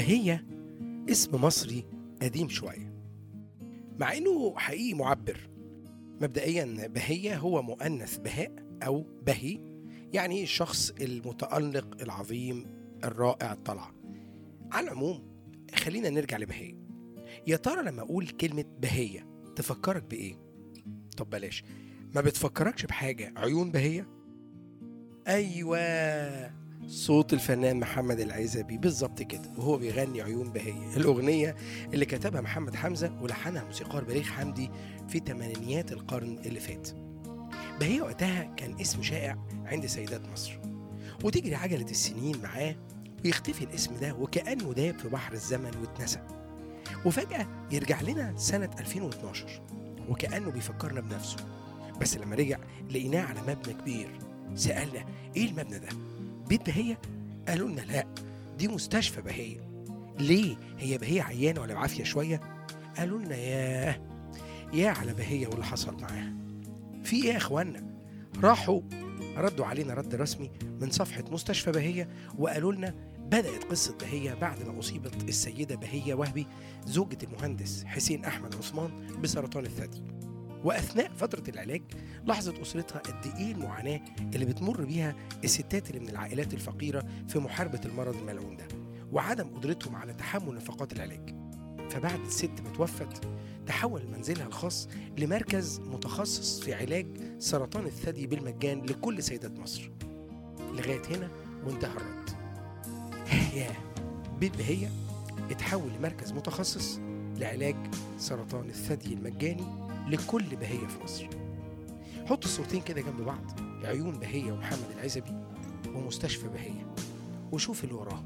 بهية اسم مصري قديم شوية مع إنه حقيقي معبر مبدئيا بهية هو مؤنث بهاء أو بهي يعني الشخص المتألق العظيم الرائع الطلعة على العموم خلينا نرجع لبهية يا ترى لما أقول كلمة بهية تفكرك بإيه؟ طب بلاش ما بتفكركش بحاجة عيون بهية؟ أيوة صوت الفنان محمد العزبي بالظبط كده وهو بيغني عيون بهية الأغنية اللي كتبها محمد حمزة ولحنها موسيقار بليغ حمدي في تمانينيات القرن اللي فات بهية وقتها كان اسم شائع عند سيدات مصر وتجري عجلة السنين معاه ويختفي الاسم ده وكأنه داب في بحر الزمن واتنسى وفجأة يرجع لنا سنة 2012 وكأنه بيفكرنا بنفسه بس لما رجع لقيناه على مبنى كبير سألنا ايه المبنى ده؟ بيت بهية؟ قالوا لنا لا دي مستشفى بهية ليه؟ هي بهية عيانة ولا بعافية شوية؟ قالوا لنا ياه يا على بهية واللي حصل معاها في ايه يا اخوانا؟ راحوا ردوا علينا رد رسمي من صفحة مستشفى بهية وقالوا لنا بدأت قصة بهية بعد ما أصيبت السيدة بهية وهبي زوجة المهندس حسين أحمد عثمان بسرطان الثدي وأثناء فترة العلاج لاحظت أسرتها قد إيه المعاناة اللي بتمر بيها الستات اللي من العائلات الفقيرة في محاربة المرض الملعون ده وعدم قدرتهم على تحمل نفقات العلاج فبعد الست ما توفت تحول منزلها الخاص لمركز متخصص في علاج سرطان الثدي بالمجان لكل سيدات مصر لغاية هنا وانتهى الرد يا بيت بهية اتحول لمركز متخصص لعلاج سرطان الثدي المجاني لكل بهية في مصر حط الصورتين كده جنب بعض عيون بهية ومحمد العزبي ومستشفى بهية وشوف اللي وراه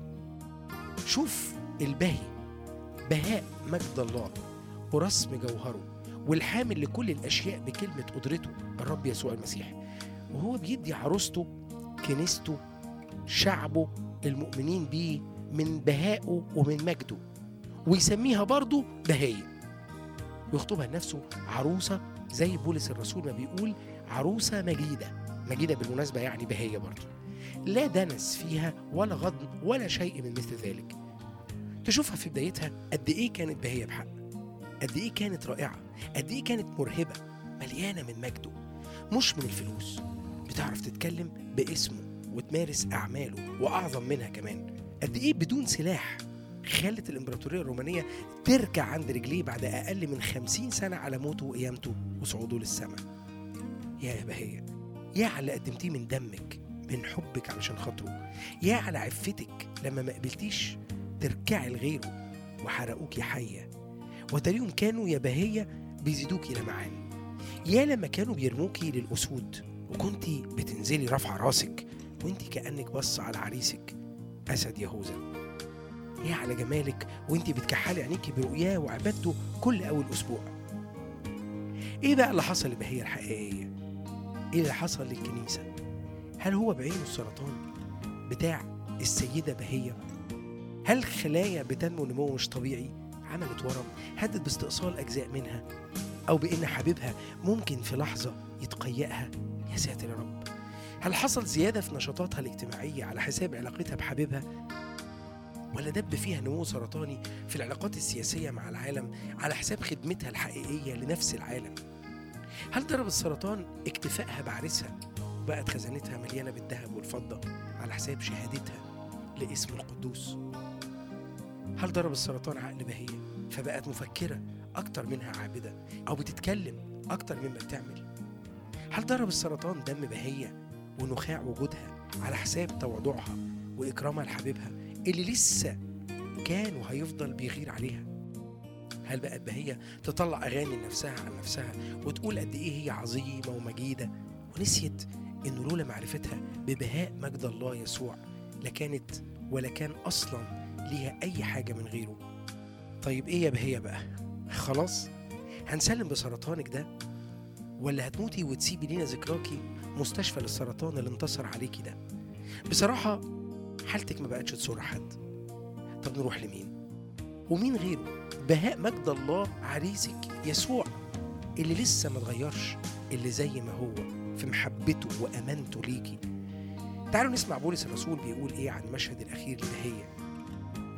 شوف البهي بهاء مجد الله ورسم جوهره والحامل لكل الأشياء بكلمة قدرته الرب يسوع المسيح وهو بيدي عروسته كنيسته شعبه المؤمنين بيه من بهائه ومن مجده ويسميها برضه بهية ويخطبها لنفسه عروسة زي بولس الرسول ما بيقول عروسة مجيدة مجيدة بالمناسبة يعني بهية برضه لا دنس فيها ولا غضن ولا شيء من مثل ذلك تشوفها في بدايتها قد ايه كانت بهية بحق قد ايه كانت رائعة قد ايه كانت مرهبة مليانة من مجده مش من الفلوس بتعرف تتكلم باسمه وتمارس أعماله وأعظم منها كمان قد إيه بدون سلاح خلت الإمبراطورية الرومانية تركع عند رجليه بعد أقل من خمسين سنة على موته وقيامته وصعوده للسماء يا بهية يا على اللي قدمتيه من دمك من حبك علشان خاطره يا على عفتك لما ما قبلتيش تركعي لغيره وحرقوكي حية وتريهم كانوا يا بهية بيزيدوكي لمعان يا لما كانوا بيرموكي للأسود وكنتي بتنزلي رافعة راسك وانت كأنك بص على عريسك أسد يهوذا يا على جمالك وانت بتكحلي عينيكي برؤياه وعبادته كل أول أسبوع ايه بقى اللي حصل لبهية الحقيقية ايه اللي حصل للكنيسة هل هو بعينه السرطان بتاع السيدة بهية هل خلايا بتنمو نمو مش طبيعي عملت ورم هدد باستئصال أجزاء منها أو بإن حبيبها ممكن في لحظة يتقيأها يا ساتر يا رب هل حصل زيادة في نشاطاتها الاجتماعية على حساب علاقتها بحبيبها؟ ولا دب فيها نمو سرطاني في العلاقات السياسية مع العالم على حساب خدمتها الحقيقية لنفس العالم؟ هل ضرب السرطان اكتفائها بعرسها وبقت خزانتها مليانة بالذهب والفضة على حساب شهادتها لاسم القدوس؟ هل ضرب السرطان عقل بهية فبقت مفكرة أكتر منها عابدة أو بتتكلم أكتر مما بتعمل؟ هل ضرب السرطان دم بهية ونخاع وجودها على حساب تواضعها وإكرامها لحبيبها اللي لسه كان وهيفضل بيغير عليها هل بقت بهية تطلع أغاني لنفسها عن نفسها وتقول قد إيه هي عظيمة ومجيدة ونسيت إنه لولا معرفتها ببهاء مجد الله يسوع لكانت ولا كان أصلا ليها أي حاجة من غيره طيب إيه يا بهية بقى خلاص هنسلم بسرطانك ده ولا هتموتي وتسيبي لينا ذكراكي مستشفى للسرطان اللي انتصر عليكي ده بصراحة حالتك ما بقتش تسر حد طب نروح لمين ومين غيره بهاء مجد الله عريسك يسوع اللي لسه ما اتغيرش اللي زي ما هو في محبته وامانته ليكي تعالوا نسمع بولس الرسول بيقول ايه عن المشهد الاخير لبهية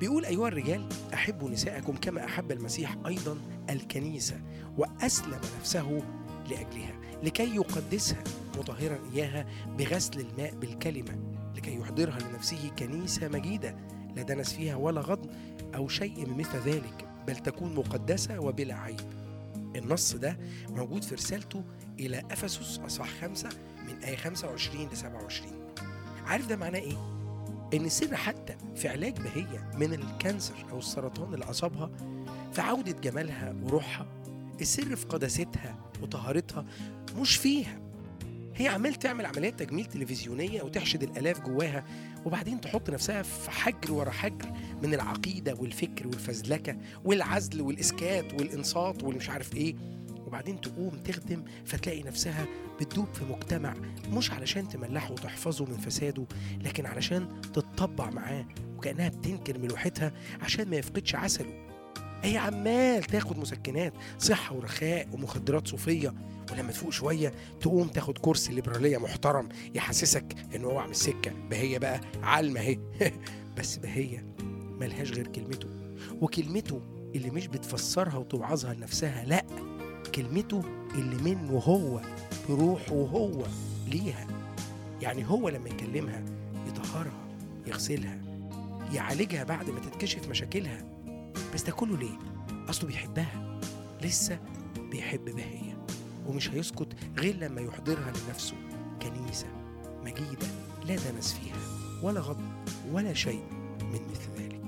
بيقول أيها الرجال أحبوا نساءكم كما أحب المسيح أيضا الكنيسة وأسلم نفسه لأجلها لكي يقدسها مطهرا إياها بغسل الماء بالكلمة لكي يحضرها لنفسه كنيسة مجيدة لا دنس فيها ولا غضن أو شيء من مثل ذلك بل تكون مقدسة وبلا عيب النص ده موجود في رسالته إلى أفسس أصح خمسة من آية 25 ل 27 عارف ده معناه إيه؟ إن السر حتى في علاج بهية من الكانسر أو السرطان اللي أصابها في عودة جمالها وروحها السر في قداستها وطهارتها مش فيها هي عمال تعمل عمليات تجميل تلفزيونية وتحشد الآلاف جواها وبعدين تحط نفسها في حجر ورا حجر من العقيدة والفكر والفزلكة والعزل والإسكات والإنصات والمش عارف إيه وبعدين تقوم تخدم فتلاقي نفسها بتدوب في مجتمع مش علشان تملحه وتحفظه من فساده لكن علشان تتطبع معاه وكأنها بتنكر ملوحتها عشان ما يفقدش عسله هي عمال تاخد مسكنات صحة ورخاء ومخدرات صوفية ولما تفوق شوية تقوم تاخد كورس ليبرالية محترم يحسسك إن هو عم السكة بهية بقى علمة اهي بس بهية ملهاش غير كلمته وكلمته اللي مش بتفسرها وتوعظها لنفسها لأ كلمته اللي منه هو بروحه هو ليها يعني هو لما يكلمها يطهرها يغسلها يعالجها بعد ما تتكشف مشاكلها بس ده كله ليه؟ أصله بيحبها لسه بيحب بهية ومش هيسكت غير لما يحضرها لنفسه كنيسة مجيدة لا دنس فيها ولا غضب ولا شيء من مثل ذلك